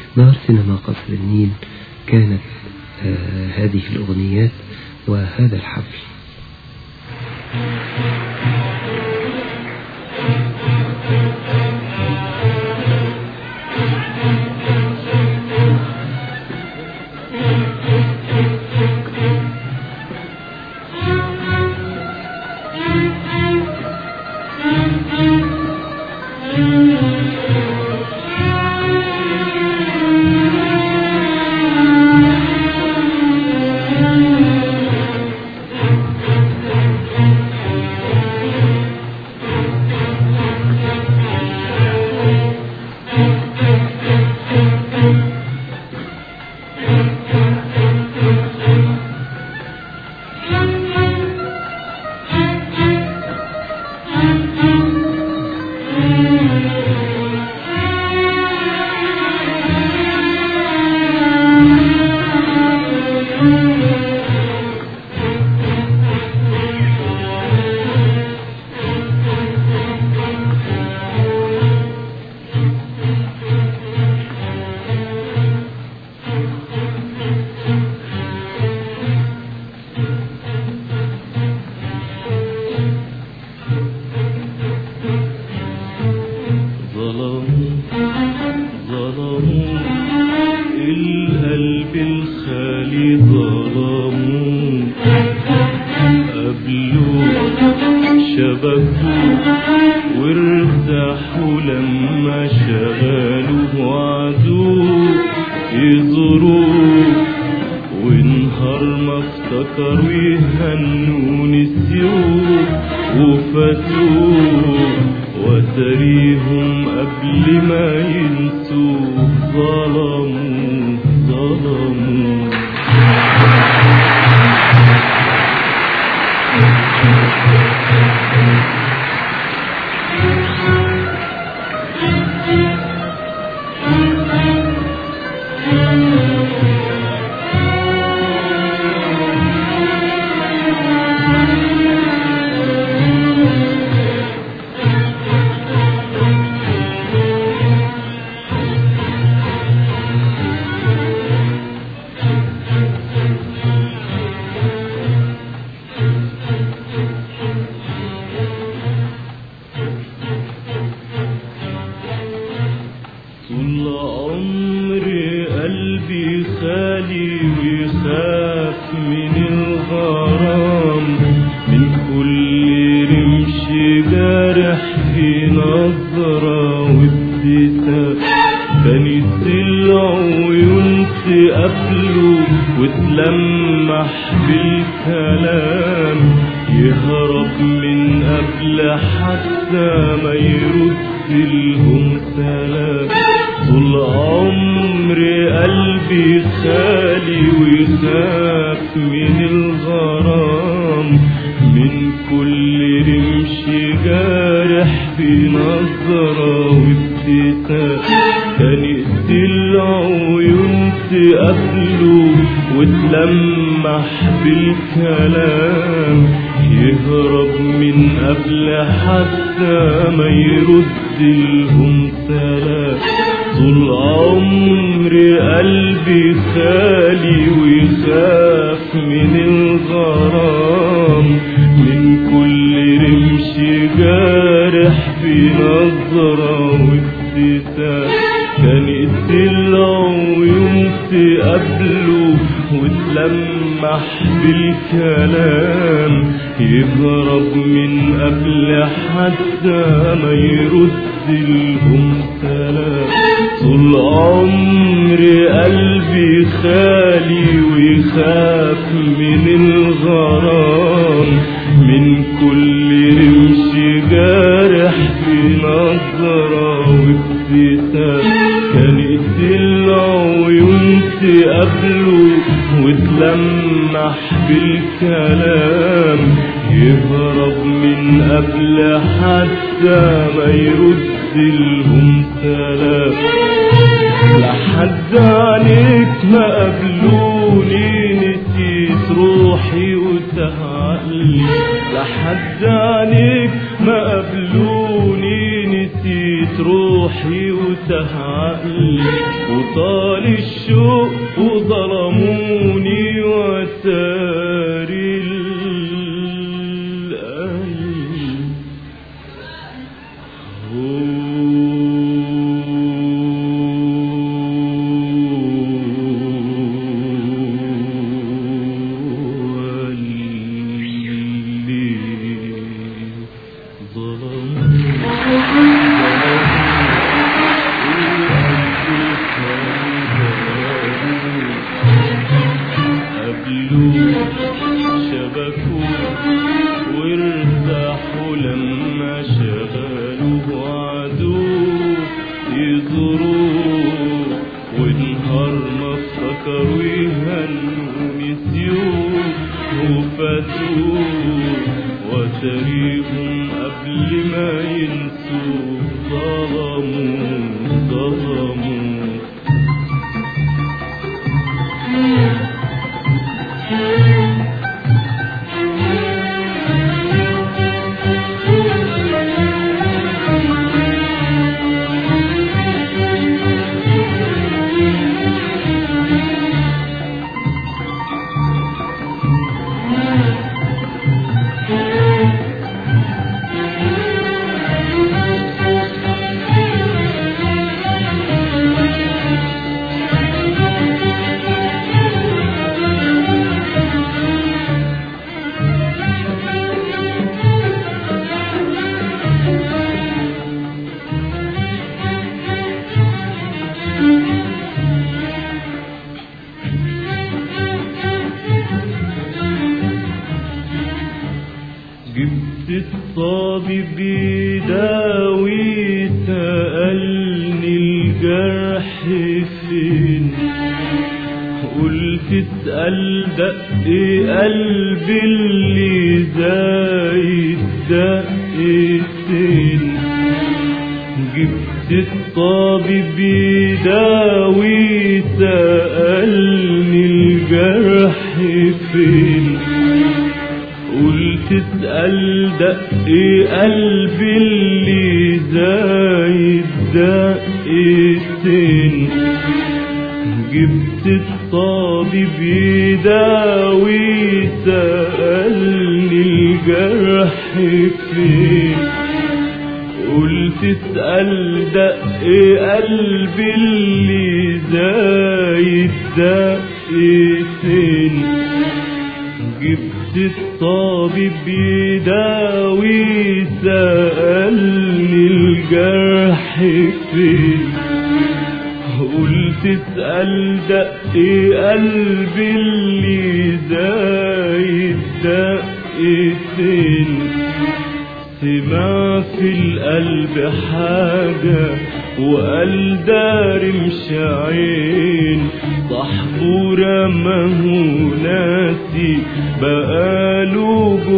دار سينما قصر النيل كانت آه هذه الأغنيات وهذا الحفل لحد عنيك ما قبلوني نسيت روحي وتاه عقلي وطال الشوق وظلموني وتاري القلب هو اللي ظلمني قبلوا شبكوا وارتاحوا لما شغلوا وعدوا يزوروا ونهار ما افتكروا يهنوا نسيوه وفاتوا وتريهم قبل ما ينسوا ظلموا ظلموا جبت الطبيب يداوي سألني الجرح فين قلت اسأل دق قلبي اللي زايد دقتين جبت الطبيب يداوي سألني الجرح فين قلت اسأل دق قلبي اللي زايد دقتين جبت الطبيب يداوي سألني الجرح فين قلت اسأل دق قلبي اللي زايد دقتين جبت الطبيب يداوي سألني الجرح فين قلت اسأل دق قلبي اللي زايد دقتين سمع في القلب حاجة وقال دار مش عين صاحبه رماه ناسي بقاله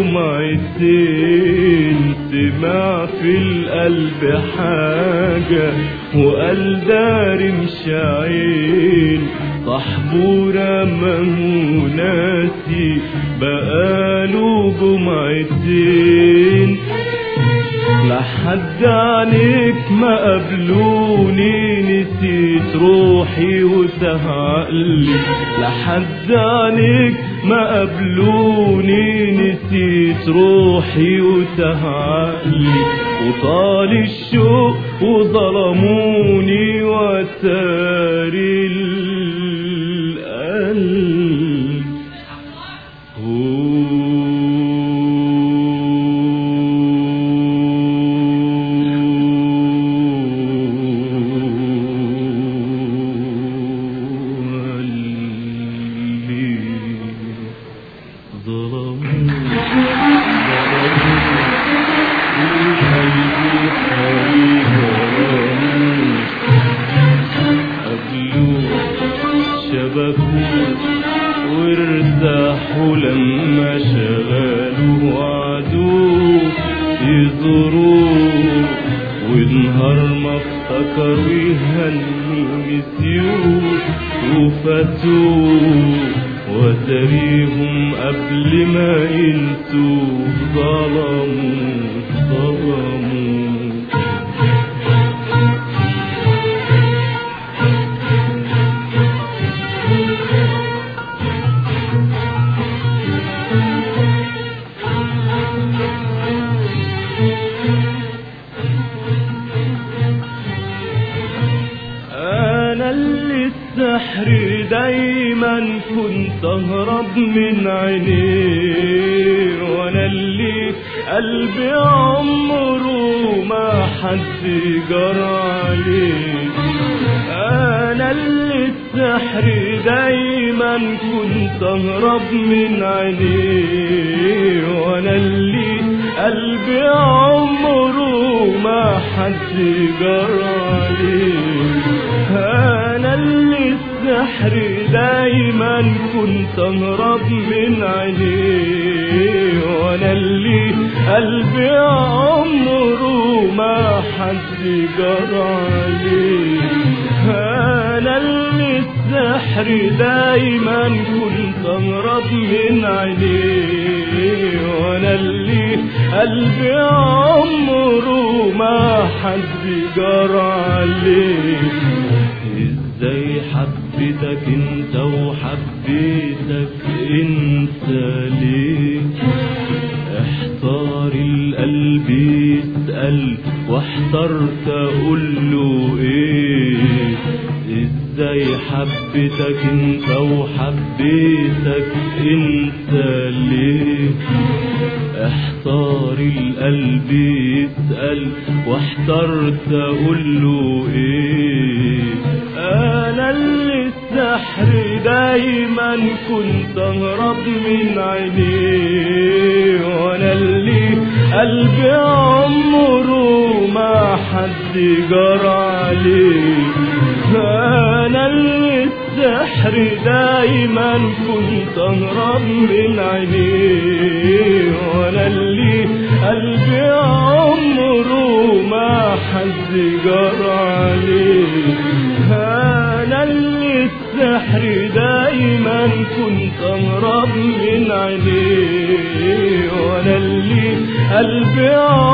جمعتين سمع في القلب حاجة وقال دار مش عين صاحبه رماه ناسي بقاله جمعتين لحد عنيك ما قبلوني نسيت روحي وتاه عقلي لحد عنيك ما قبلوني نسيت روحي وتاه عقلي وطال الشوق وظلموني وتاري القلب شبكوا وارتاحوا لما شغلوا وعدوا يزوروا ونهار ما افتكروا يهنوا نسيوه وفاتوه وتريهم قبل ما ينسوا ظلموا ظلموا السحر دايما كنت اهرب من عينيه وانا اللي قلبي عمره ما حد جرى عليه انا اللي السحر دايما كنت اهرب من عينيه وانا اللي قلبي عمره ما حد جرى عليه انا اللي السحر دايما كنت اهرب من عينيه وانا اللي قلبي عمره ما حد جرى عليه انا اللي السحر دايما كنت اهرب من عينيه وانا اللي قلبي عمره ما حد جرى عليه ازاي حبيتك انت وحبيتك انت ليه احتار القلب يسأل واحترت اقول له ايه ازاي حبيتك انت وحبيتك انت ليه احتار القلب يسأل واحترت اقول له ايه انا اللي السحر دايما كنت اهرب من عينيه وانا اللي قلبي عمره ما حد جرى عليه انا اللي السحر دايما كنت اهرب من عينيه وانا اللي قلبي عمره ما حد جرى عليه انا اللي السحر دايما كنت اهرب من عينيه وانا اللي قلبي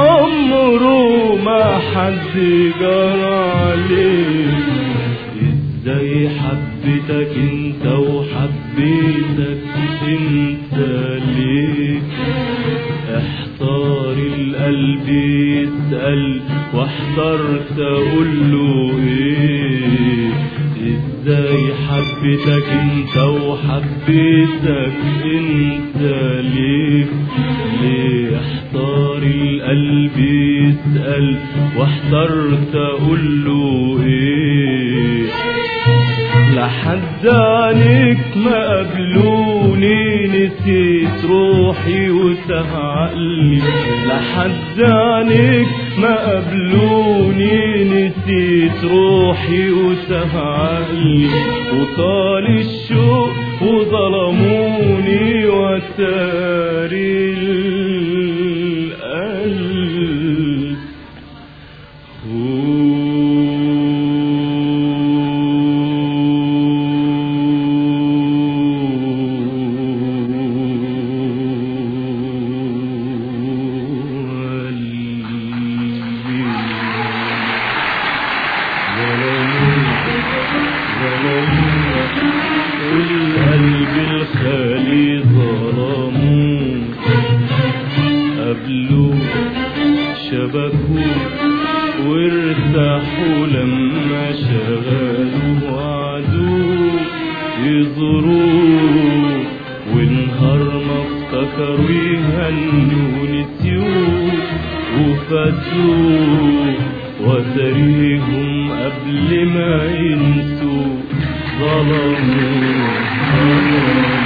عمره ما حد جرى عليه ازاي حبيتك انت وحبيتك انت ليه احتار القلب يسأل واحترت اقول له ايه ازاي حبيتك انت وحبيتك انت ليه ليه احتار القلب يسأل واحترت اقول له ايه لحد عنك ما قبلوني نسيت روحي وسه عقلي لحد عنك ما قبلوني نسيت روحي وسه عقلي وطال الشوق وظلموني وتاري القلب القلب الخالي ظلموه قبلوه شبكوه وارتاحوا لما شغلوا وعدوه يزوروه والنهار ما افتكروا يهنوا نسيوه وفاتوه وتريهم قبل ما ينسوا ظلموا ظلموا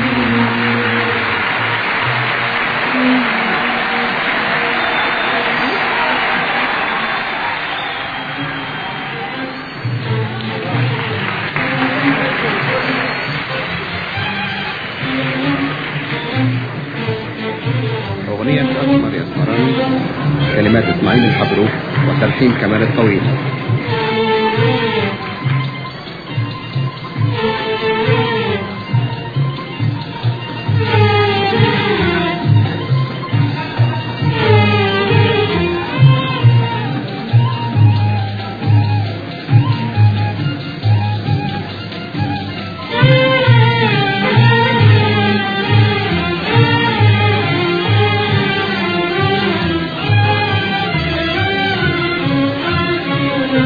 أغنية أسمر يا اسمراني كلمات إسماعيل الحبروك وتلحين كمال الطويل Thank you.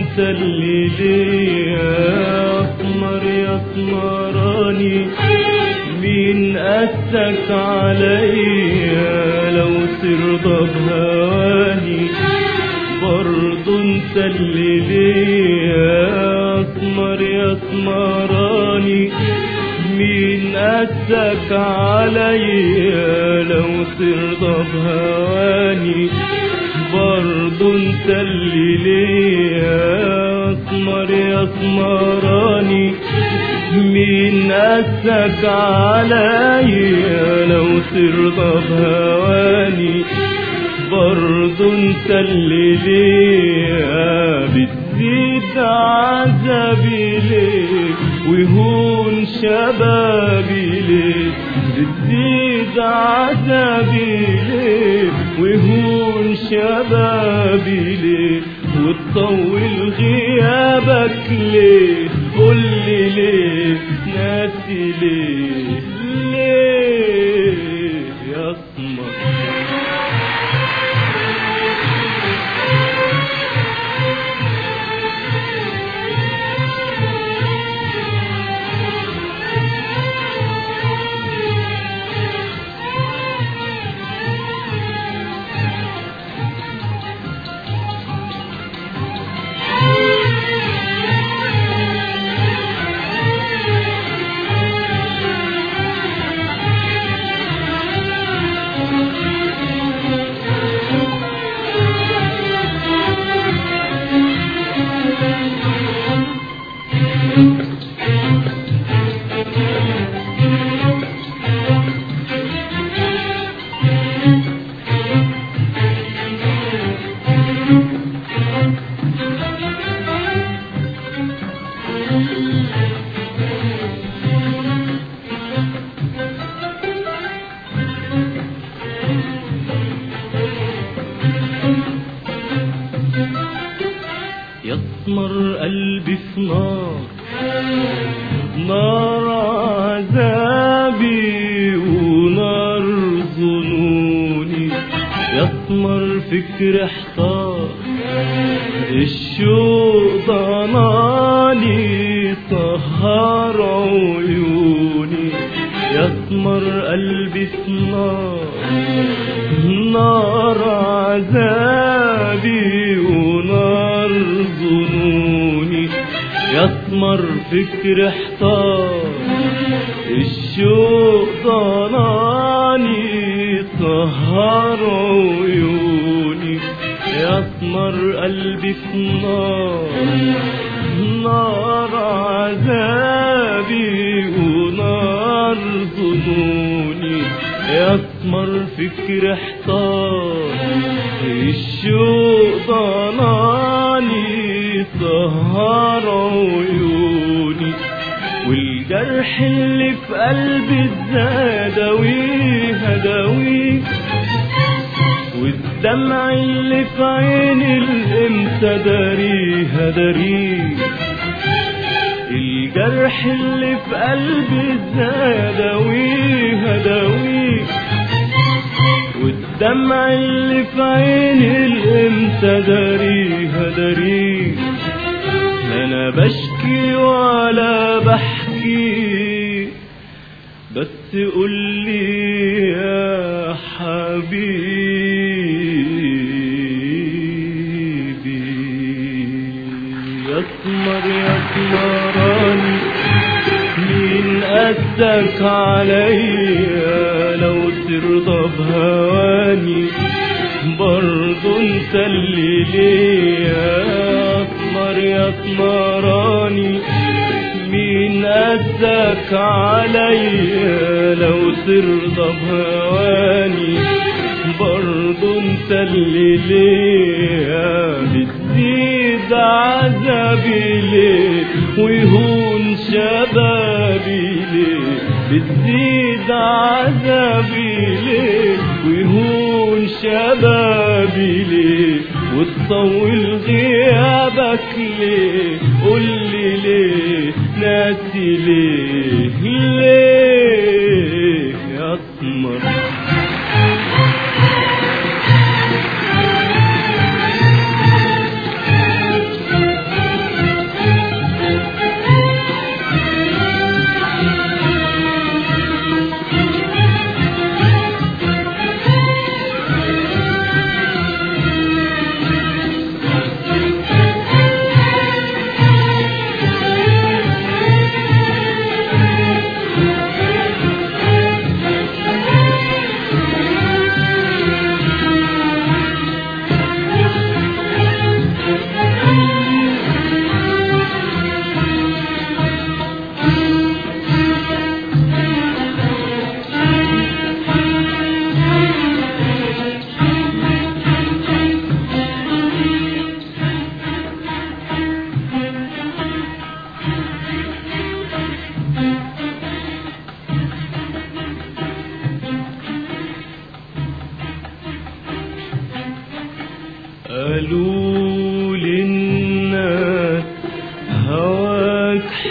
انت اللي ليا اسمر يا اسمراني مين قاسك عليا لو ترضى بهواني برضو انت اللي ليا اسمر يا اسمراني مين قاسك عليا لو ترضى بهواني برضو انت اللي ليا اسمر يا اسمراني مين قاسك عليا لو ترضى بهواني برضو انت اللي ليا بتزيد عذابي ليه ويهون شبابي ليه بتزيد عذابي ليه ويهون شبابي ليه وتطول غيابك ليه قولي ليه ناسي ليه ليه يا اسمر يسمر قلبي في نار نار عذابي ونار ظنوني يسمر فكر احتار الشوق ضناني سهر عيوني يسمر قلبي في نار نار عذابي ونار ظنوني يسمر فكر احتار الشوق ضناني سهر عيوني يسمر قلبي في نار نار عذابي ونار ظنوني يسمر فكر احتار الشوق ضناني سهر عيوني والجرح اللي في قلبي الزادوي هداوي والدمع اللي في عيني الامتى داريها داريه الجرح اللي في قلبي الزادوي هداوي والدمع اللي في عيني الامتى داريها داريه انا بشكي ولا بحكي بس قولي يا حبيبي يسمر يسمراني مين قدك عليا لو ترضى بهواني برضو انت اللي ليا اسمر يسمراني مين قدك عليا لو ترضى بهواني برضو انت اللي ليا بتزيد عذابي ليه ويهون شبابي ليه بتزيد عذابي ليه ويهون شبابي ليه وتطول غيابك ليه قولي ليه ناسي ليه ليه يا اسمر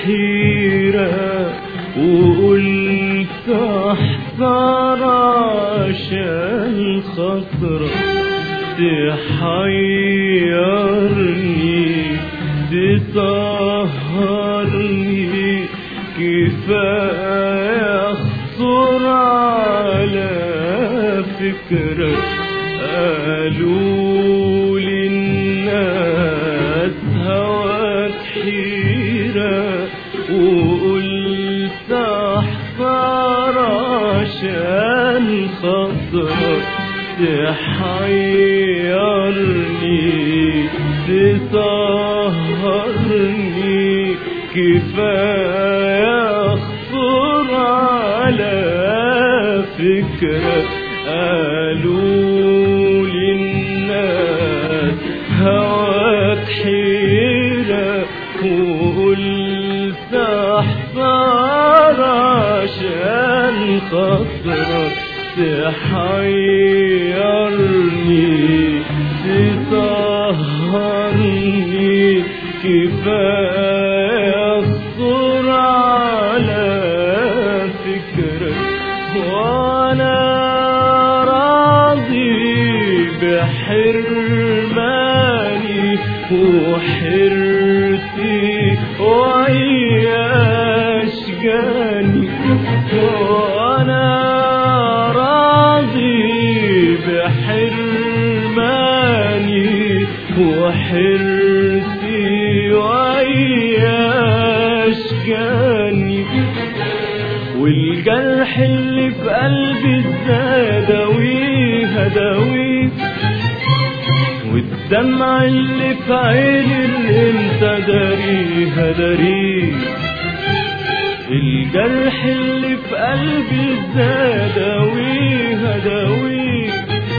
حيرة وقلت احذر عشان خاطرك تحيرني تسهرني كفاية اخطر على فكرك قالوا للناس هواك حيرة وقلت احذر عشان خاطرك تحيرني تسهرني كفاية اخطر على فكرك قالوا للناس هواك حيرة وقلت احذر عشان خاطرك تحيرني تسهرني كفاية اخطر على فكرك وانا راضي بحرماني وحرتي وعياش جاني وانا راضي بحرماني وحرتي وعياش جاني والجرح اللي في قلبي ازاي اداويه اداويه والدمع اللي في عيني اللي انت داريه داريه الجرح اللي في قلبي ازاي اداويه اداويه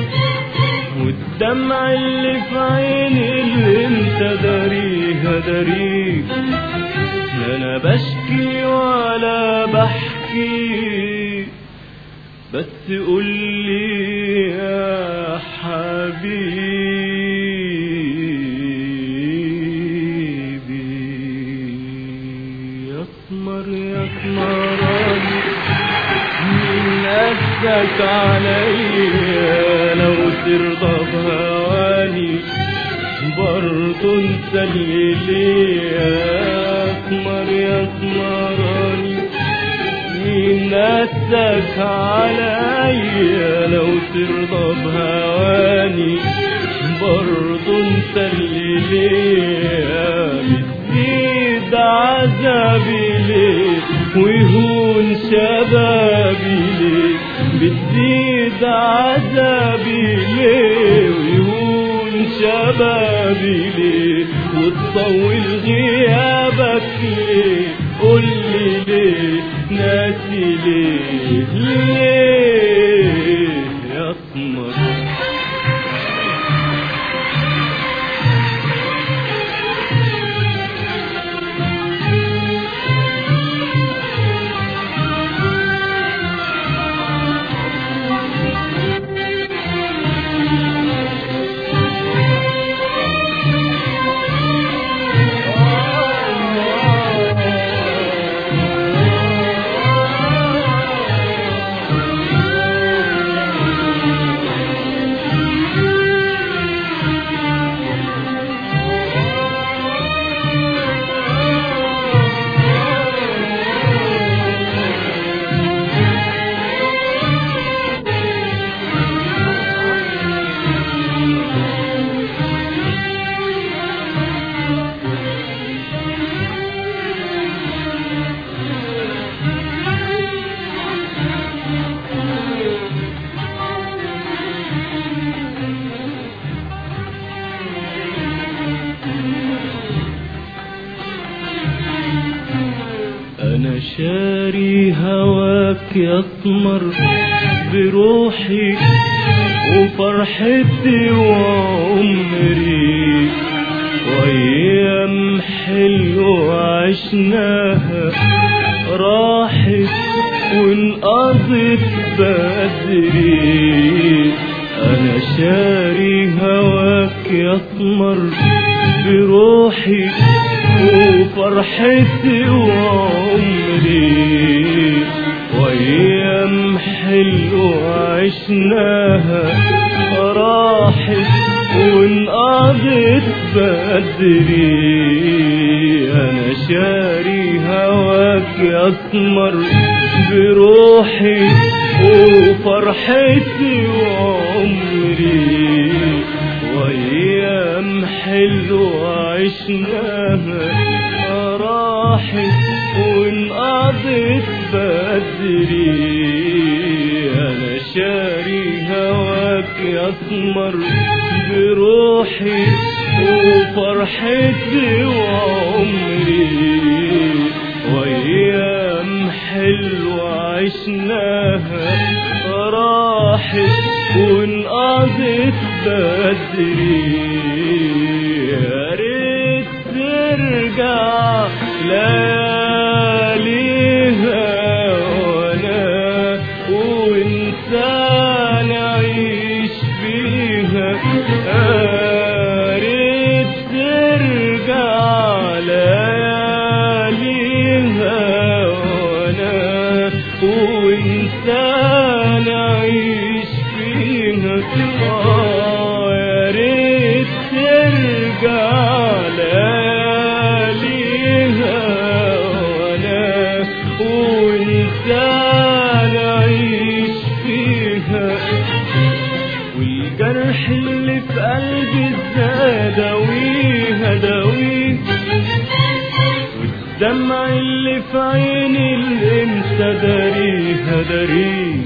والدمع اللي في عيني اللي انت داريه داريه لا انا بشكي ولا بحكي بس قول لي يا حبيبي يسمر يسمراني من قدك عليا لو ترضى بهواني برضو انت اللي ليا اسمر يسمراني من قدك عليا لو ترضى بهواني برضو انت اللي ليا بتزيد عذابي ليه ويهون شبابي ليه بتزيد عذابي ليه ويهون شبابي ليه وتطول غيابك ليه قولي ليه ناسي ليه ليه يا اسمر أنا شاري هواك يطمر بروحي وفرحتي وعمري وأيام حلوة عشناها راحت وانقضت بدري أنا شاري هواك يطمر بروحي وفرحتي وفرحتي وعمري وايام حلوة عشناها راحت وانقضت بدري انا شاري هواك يا اسمر بروحي وفرحتي وعمري وايام حلوة عشناها راحت وانقضت بدري انا شاري هواك يا اسمر بروحي وفرحتي وعمري وايام حلوة عشناها راحت وانقضت بدري يا ريت ترجع لياليها وانا وانت نعيش فيها يا ريت ترجع لياليها وانا وانت نعيش فيها آه يا ريت ترجع لياليها وانا وانت نعيش فيها والجرح اللي في قلبي ازاي داويه داويه والدمع اللي في عيني اللي امتى داريها داريه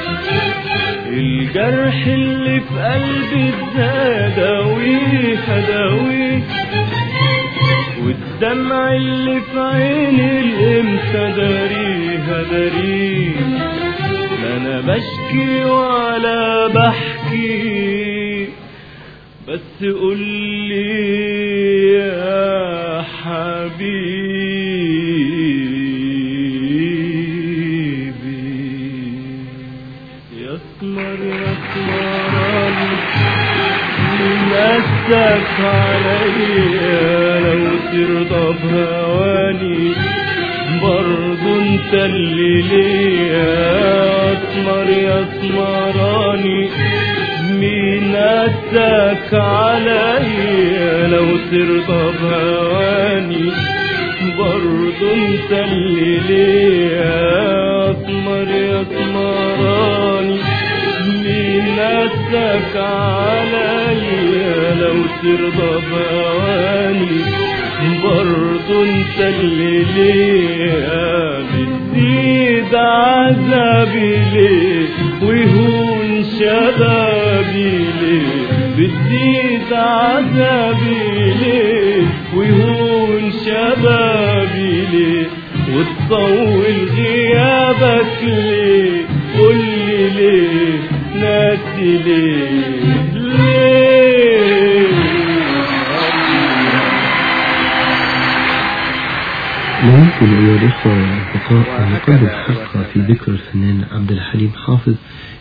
الجرح اللي في قلبي ازاي داويه داويه والدمع اللي في عيني اللي امتى داريها داريه لا انا بشكي ولا بحكي بس قول لي يا حبيبي يا اسمر يا اسمراني نفسك عليا لو ترضى بهواني برضو انت اللي ليا اسمر يا اسمراني مين اتاك عليا لو ترضى بهواني برضو انت اللي ليا اسمر يا اسمراني مين اتاك عليا لو ترضى بهواني برضو انت اللي ليا بتزيد عذابي ليه ويهون شبابي ليه بتزيد عذابي ليه ويهون شبابي ليه وتطول غيابك ليه قولي ليه ناسي ليه لا يمكن أيها الإخوة والأصدقاء أن نقدم حلقة في ذكر الفنان عبد الحليم حافظ